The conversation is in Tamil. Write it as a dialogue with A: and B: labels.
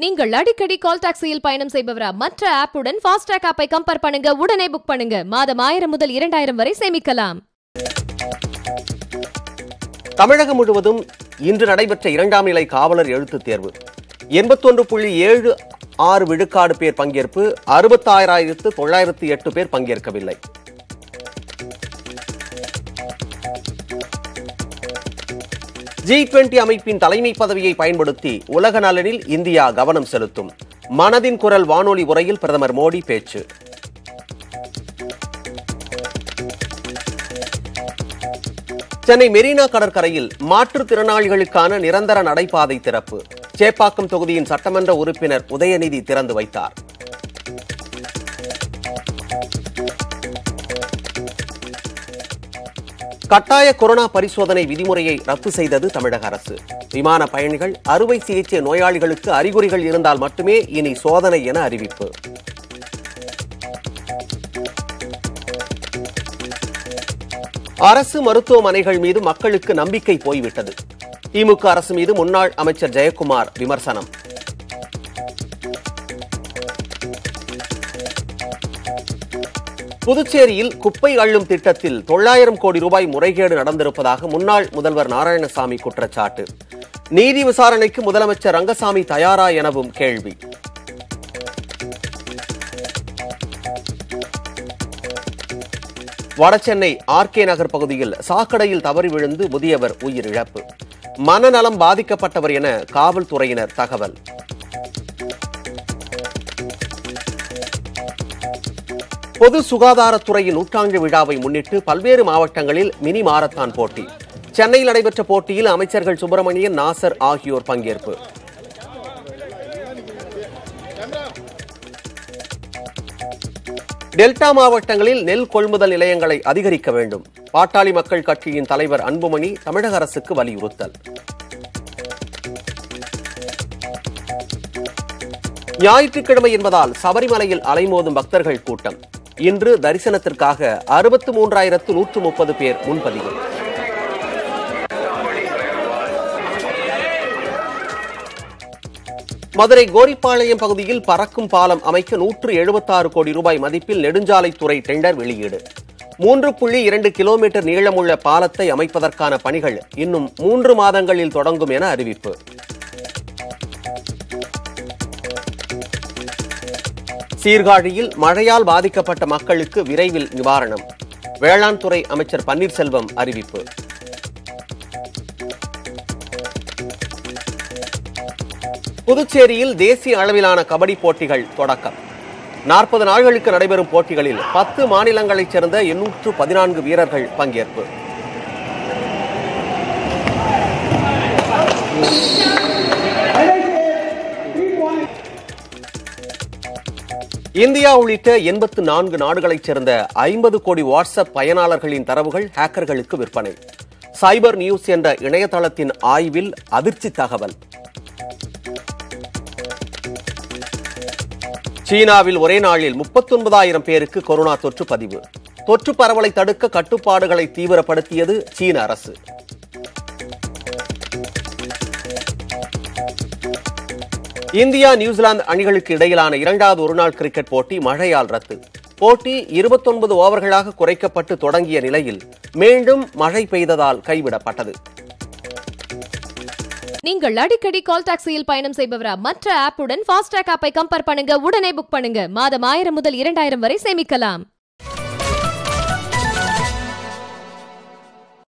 A: நீங்கள் அடிக்கடி கால் டாக்ஸியில் பயணம் செய்பவரா மற்ற ஆப்புடன் ஃபாஸ்டாக் ஆப்பை கம்பேர் பண்ணுங்க உடனே புக் பண்ணுங்க மாதம் ஆயிரம் முதல் இரண்டாயிரம் வரை சேமிக்கலாம்
B: தமிழகம் முழுவதும் இன்று நடைபெற்ற இரண்டாம் நிலை காவலர் எழுத்துத் தேர்வு எண்பத்தொன்று புள்ளி ஏழு ஆறு விழுக்காடு பேர் பங்கேற்பு அறுபத்தாயிரத்து தொள்ளாயிரத்து எட்டு பேர் பங்கேற்கவில்லை ஜி டுவெண்டி அமைப்பின் தலைமை பதவியை பயன்படுத்தி உலக நலனில் இந்தியா கவனம் செலுத்தும் மனதின் குரல் வானொலி உரையில் பிரதமர் மோடி பேச்சு சென்னை மெரினா கடற்கரையில் மாற்றுத்திறனாளிகளுக்கான நிரந்தர நடைபாதை திறப்பு சேப்பாக்கம் தொகுதியின் சட்டமன்ற உறுப்பினர் உதயநிதி திறந்து வைத்தார் கட்டாய கொரோனா பரிசோதனை விதிமுறையை ரத்து செய்தது தமிழக அரசு விமான பயணிகள் அறுவை சிகிச்சை நோயாளிகளுக்கு அறிகுறிகள் இருந்தால் மட்டுமே இனி சோதனை என அறிவிப்பு அரசு மருத்துவமனைகள் மீது மக்களுக்கு நம்பிக்கை போய்விட்டது திமுக அரசு மீது முன்னாள் அமைச்சர் ஜெயக்குமார் விமர்சனம் புதுச்சேரியில் குப்பை அள்ளும் திட்டத்தில் தொள்ளாயிரம் கோடி ரூபாய் முறைகேடு நடந்திருப்பதாக முன்னாள் முதல்வர் நாராயணசாமி குற்றச்சாட்டு நீதி விசாரணைக்கு முதலமைச்சர் ரங்கசாமி தயாரா எனவும் கேள்வி வடசென்னை ஆர்கே நகர் பகுதியில் சாக்கடையில் தவறி விழுந்து முதியவர் உயிரிழப்பு மனநலம் பாதிக்கப்பட்டவர் என காவல்துறையினர் தகவல் பொது சுகாதாரத்துறையின் நூற்றாண்டு விழாவை முன்னிட்டு பல்வேறு மாவட்டங்களில் மினி மாரத்தான் போட்டி சென்னையில் நடைபெற்ற போட்டியில் அமைச்சர்கள் சுப்பிரமணியன் நாசர் ஆகியோர் பங்கேற்பு டெல்டா மாவட்டங்களில் நெல் கொள்முதல் நிலையங்களை அதிகரிக்க வேண்டும் பாட்டாளி மக்கள் கட்சியின் தலைவர் அன்புமணி தமிழக அரசுக்கு வலியுறுத்தல் ஞாயிற்றுக்கிழமை என்பதால் சபரிமலையில் அலைமோதும் பக்தர்கள் கூட்டம் இன்று தரிசனத்திற்காக அறுபத்து மூன்றாயிரத்து நூற்று முப்பது பேர் முன்பதிவு மதுரை கோரிப்பாளையம் பகுதியில் பறக்கும் பாலம் அமைக்க நூற்று எழுபத்தாறு கோடி ரூபாய் மதிப்பில் நெடுஞ்சாலைத்துறை டெண்டர் வெளியீடு மூன்று புள்ளி இரண்டு கிலோமீட்டர் நீளமுள்ள பாலத்தை அமைப்பதற்கான பணிகள் இன்னும் மூன்று மாதங்களில் தொடங்கும் என அறிவிப்பு சீர்காழியில் மழையால் பாதிக்கப்பட்ட மக்களுக்கு விரைவில் நிவாரணம் வேளாண் துறை அமைச்சர் பன்னீர்செல்வம் அறிவிப்பு புதுச்சேரியில் தேசிய அளவிலான கபடி போட்டிகள் தொடக்கம் நாற்பது நாள்களுக்கு நடைபெறும் போட்டிகளில் பத்து மாநிலங்களைச் சேர்ந்த எண்ணூற்று பதினான்கு வீரர்கள் பங்கேற்பு இந்தியா உள்ளிட்ட எண்பத்து நான்கு நாடுகளைச் சேர்ந்த ஐம்பது கோடி வாட்ஸ்அப் பயனாளர்களின் தரவுகள் ஹேக்கர்களுக்கு விற்பனை சைபர் நியூஸ் என்ற இணையதளத்தின் ஆய்வில் அதிர்ச்சி தகவல் சீனாவில் ஒரே நாளில் முப்பத்தொன்பதாயிரம் பேருக்கு கொரோனா தொற்று பதிவு தொற்று பரவலை தடுக்க கட்டுப்பாடுகளை தீவிரப்படுத்தியது சீன அரசு இந்தியா நியூசிலாந்து அணிகளுக்கு இடையிலான இரண்டாவது ஒருநாள் கிரிக்கெட் போட்டி மழையால் ரத்து போட்டி இருபத்தொன்பது ஓவர்களாக குறைக்கப்பட்டு தொடங்கிய நிலையில் மீண்டும் மழை பெய்ததால் கைவிடப்பட்டது
A: நீங்கள் அடிக்கடி கால் டாக்ஸியில் பயணம் செய்பவரா மற்ற ஆப்புடன் ஃபாஸ்டாக் ஆப்பை கம்பேர் பண்ணுங்க உடனே புக் பண்ணுங்க மாதம் ஆயிரம் முதல் இரண்டாயிரம் வரை சேமிக்கலாம்